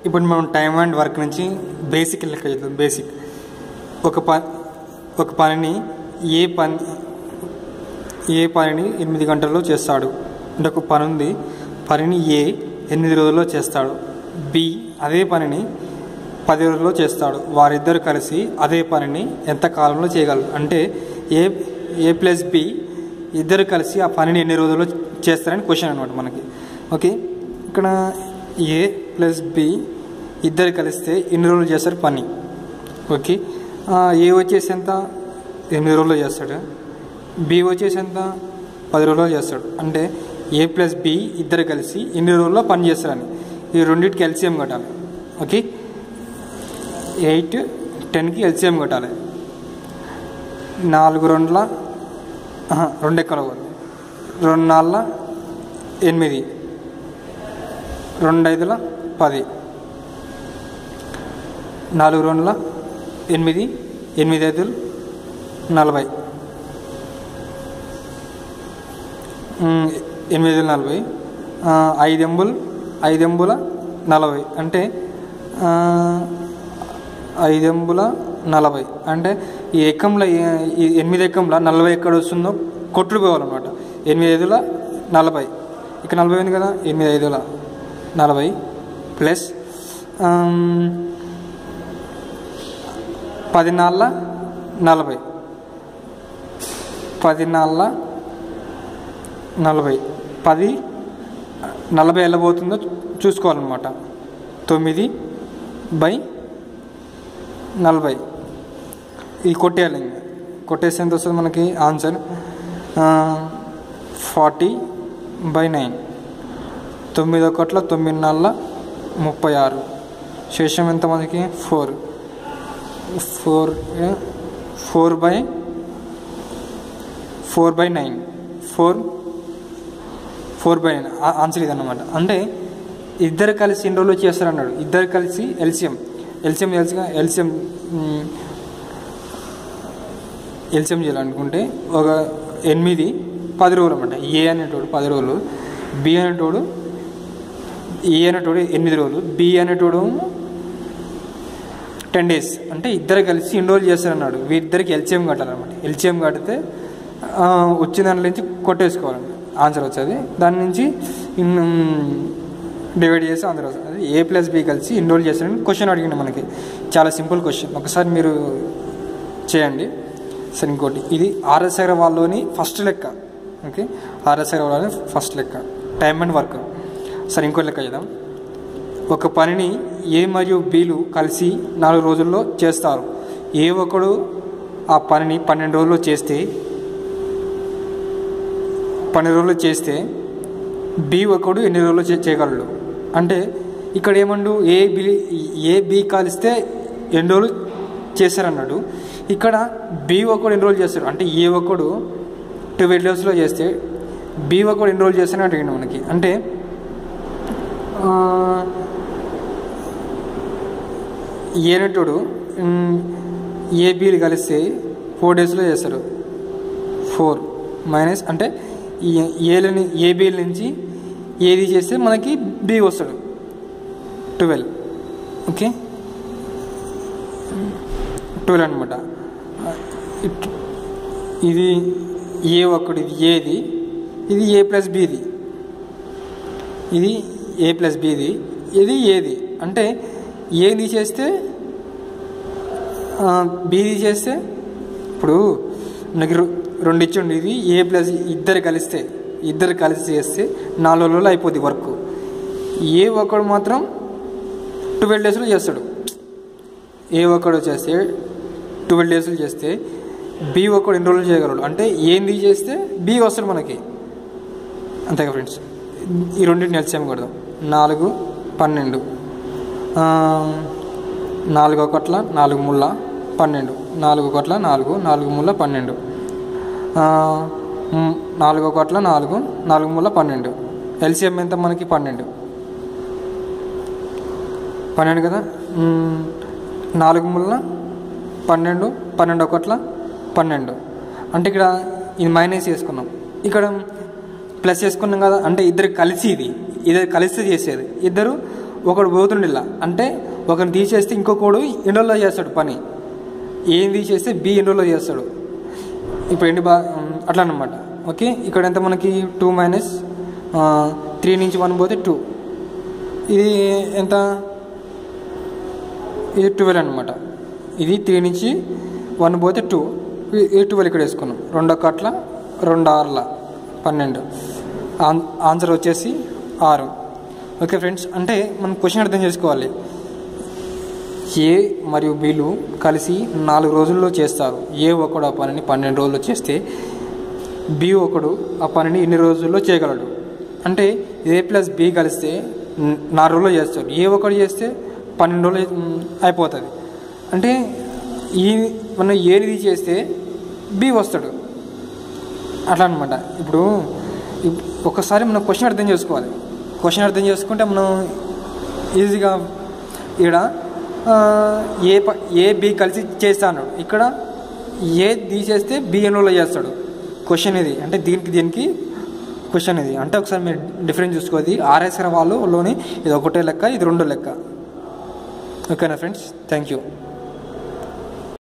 ఇప్పుడు మనం time and work నుంచి బేసిక్ లెక్క చేద్దాం బేసిక్ ఒక ప ఒక పనిని ఏ పని ఏ పనిని ఎనిమిది గంటల్లో చేస్తాడు అంటే ఒక పని ఉంది పనిని ఏ ఎనిమిది రోజుల్లో చేస్తాడు బి అదే పనిని పది రోజుల్లో చేస్తాడు వారిద్దరు కలిసి అదే పనిని ఎంత కాలంలో చేయగలరు అంటే ఏ ఏ ప్లస్ బి ఇద్దరు కలిసి ఆ పనిని ఎన్ని రోజుల్లో చేస్తారని క్వశ్చన్ అనమాట మనకి ఓకే ఇక్కడ ఏ ప్లస్ బి ఇద్దరు కలిస్తే ఎన్ని రోజులు చేస్తారు పని ఓకే ఆ, ఏ వచ్చేసి ఎంత ఎనిమిది రోజుల్లో చేస్తాడు బి వచ్చేసి ఎంత పది రోజుల్లో చేస్తాడు అంటే ఏ ప్లస్ బి ఇద్దరు కలిసి ఎన్ని రోజుల్లో పని చేస్తారని ఈ రెండింటికి ఎల్సిఎం కట్టాలి ఓకే ఎయిట్ టెన్కి ఎల్సిఎం కట్టాలి నాలుగు రెండుల ఆహా, రెండు ఎక్కల రెండు నాలుగుల ఎనిమిది రెండు ఐదుల పది నాలుగు రెండుల ఎనిమిది ఎనిమిది ఐదులు నలభై ఉమ్, ఎనిమిది ఐదులు నలభై ఆ, ఐదు ఎంబులు ఐదు ఎంబుల నలభై అంటే ఆ, ఐదు ఎంబుల నలభై అంటే ఈ ఎక్కంలో ఏ- ఈ ఎనిమిది ఎక్కంలో నలభై ఎక్కడ వస్తుందో కొట్లు పోవాలన్నమాట ఎనిమిది ఐదుల నలభై ఇక్కడ నలభై ఉంది కదా ఎనిమిది ఐదుల నలభై ప్లస్ ఆమ్, పది నాళ్ళ నలభై పది నాళ్ళ నలభై పది నలభై వెళ్ళబోతుందో చూసుకోవాలన్నమాట తొమ్మిది బై నలభై ఇది కొట్టేయాలి ఇంక. కొట్టేస్తే ఎంత వస్తుంది మనకి ఆన్సర్ ఫార్టీ బై నైన్ తొమ్మిది ఒకట్ల తొమ్మిది నాళ్ళ ముప్పై ఆరు శేషం ఎంత మనకి four four four by four by nine four four by nine answer ఇదన్నమాట అంటే ఇద్దరు కలిసి ఎన్ని రోజులు చేస్తారన్నాడు ఇద్దరు కలిసి ఎల్సిఎం ఎల్సిఎం తెలుసుగా ఎల్సిఎం ఎల్సిఎం చేయాలనుకుంటే ఒక ఎనిమిది పది రోజులు అనమాట ఏ అనేటోడు పది రోజులు బి అనేటోడు ఏ అనేటోడు ఎనిమిది రోజులు బి అనేటోడు టెన్ డేస్ అంటే ఇద్దరు కలిసి ఎన్ని రోజులు చేస్తారన్నాడు వీరిద్దరికి ఎల్సిఎం కట్టాలన్నమాట ఎల్సిఎం కడితే ఆ, వచ్చిన దాంట్లో నుంచి కొట్టేసుకోవాలండి ఆన్సర్ వచ్చేది దాని నుంచి డివైడ్ చేసి ఆన్సర్ వస్తుంది అది ఏ ప్లస్ బి కలిసి ఎన్ని రోజులు చేస్తారని క్వశ్చన్ అడిగింది మనకి చాలా సింపుల్ క్వశ్చన్ ఒకసారి మీరు చేయండి సరే ఇంకోటి ఇది ఆర్ఎస్ అగర్వాల్లోని ఫస్ట్ లెక్క ఓకే ఆర్ఎస్ అగర్వాల్లోని ఫస్ట్ లెక్క టైం అండ్ వర్క్ సరే ఇంకో లెక్క చేద్దాం ఒక పనిని ఏ మరియు బీలు కలిసి నాలుగు రోజుల్లో చేస్తారు ఏ ఒకడు ఆ పనిని పన్నెండు రోజుల్లో చేస్తే పన్నెండు రోజులు చేస్తే బి ఒకడు ఎన్ని రోజులు చే- చేయగలడు అంటే ఇక్కడ ఏమండు ఏ బి ఏ బి కలిస్తే ఎన్ని రోజులు చేస్తారన్నాడు ఇక్కడ బి ఒకడు ఎన్ని రోజులు చేస్తారు అంటే ఏ ఒకడు ట్వెల్వ్ డేస్లో చేస్తే బి ఒకడు ఎన్ని రోజులు చేస్తారని అడిగిండు మనకి అంటే ఆ, ఏనటుడు ఏ బీలు కలిస్తే ఫోర్ డేస్లో చేస్తారు ఫోర్ మైనస్ అంటే ఈ ఏలని ఏ బీల నుంచి ఏది చేస్తే మనకి బి వస్తాడు ట్వెల్వ్ ఓకే ట్వెల్వ్ అనమాట ఇది ఏ ఒకటి ఇది ఏది ఇది ఏ ప్లస్ బిది ఇది ఏ ప్లస్ బిది ఇది ఏది అంటే ఏది చేస్తే బీది చేస్తే ఇప్పుడు నాకు రె- రెండు ఇచ్చిండు ఇది ఏ ప్లస్ ఇద్దరు కలిస్తే ఇద్దరు కలిసి చేస్తే నాలుగు రోజులు అయిపోద్ది వర్క్ ఏ ఒక్కడు మాత్రం ట్వెల్వ్ డేస్లో చేస్తాడు ఏ ఒక్కడు చేస్తే ట్వెల్వ్ డేస్లో చేస్తే బి ఒక్కడు ఎన్ని రోజులు చేయగలడు అంటే ఏంది చేస్తే బి వస్తాడు మనకి అంతేగా ఫ్రెండ్స్ ఈ రెండింటిని ఎల్సిఎం కొడదాం నాలుగు పన్నెండు ఆ, నాలుగు ఒకట్ల నాలుగు ముళ్ళ పన్నెండు నాలుగు ఒకట్ల నాలుగు నాలుగు ముళ్ళ పన్నెండు ఆ, మ్, నాలుగు ఒకట్ల నాలుగు నాలుగు ముళ్ళ పన్నెండు ఎల్సిఎం ఎంత మనకి పన్నెండు పన్నెండు కదా మ్, నాలుగు ముళ్ళ పన్నెండు పన్నెండు ఒకట్ల పన్నెండు అంటే ఇక్కడ ఇది మైనస్ చేసుకున్నాం ఇక్కడ ప్లస్ చేసుకున్నాం కదా అంటే ఇద్దరు కలిసి ఇది ఇద్దరు కలిసి చేసేది ఇద్దరు ఒకడు పోతుండిలా అంటే ఒకరిని తీసేస్తే ఇంకొకడు ఎన్ని రోజుల్లో చేస్తాడు పని ఏం తీసేస్తే బి ఎన్ని రోజుల్లో చేస్తాడు ఇప్పుడు ఎన్ని బా అట్లా అనమాట ఓకే ఇక్కడ ఎంత మనకి టూ మైనస్ త్రీ నుంచి వన్ పోతే టూ ఇది ఎంత ఇది ట్వెల్వ్ అనమాట ఇది త్రీ నుంచి వన్ పోతే టూ ఇది ట్వెల్వ్ ఇక్కడ వేసుకున్నాం రెండు కట్ల రెండు ఆరుల పన్నెండు ఆన్- ఆన్సర్ వచ్చేసి ఆరు ఓకే ఫ్రెండ్స్ అంటే మనం క్వశ్చన్ అర్థం చేసుకోవాలి ఏ మరియు బిలు కలిసి నాలుగు రోజుల్లో చేస్తారు ఏ ఒకడు ఆ పనిని పన్నెండు రోజుల్లో చేస్తే బి ఒకడు ఆ పనిని ఇన్ని రోజుల్లో చేయగలడు అంటే ఏ ప్లస్ బి కలిస్తే న్- నాలుగు రోజుల్లో చేస్తారు ఏ ఒకడు చేస్తే పన్నెండు రోజులు మ్, అయిపోతుంది అంటే ఈ మనం ఏది చేస్తే బి వస్తాడు అట్లా అనమాట ఇప్పుడు ఇప్- ఒకసారి మనం క్వశ్చన్ అర్థం చేసుకోవాలి క్వశ్చన్ అర్థం చేసుకుంటే మనం ఈజీగా ఇక్కడ ఆ, ఏ ప ఏ బి కలిసి చేస్తా అన్నాడు ఇక్కడ ఏ తీసేస్తే బి ఎన్రోలో చేస్తాడు క్వశ్చన్ ఇది అంటే దీనికి దీనికి క్వశ్చన్ ఇది అంటే ఒకసారి మీరు డిఫరెన్స్ చూసుకోవాలి ఆర్ఎస్ఆర్ వాళ్ళలోని ఇది ఒకటే లెక్క ఇది రెండో లెక్క ఓకేనా ఫ్రెండ్స్ థ్యాంక్ యూ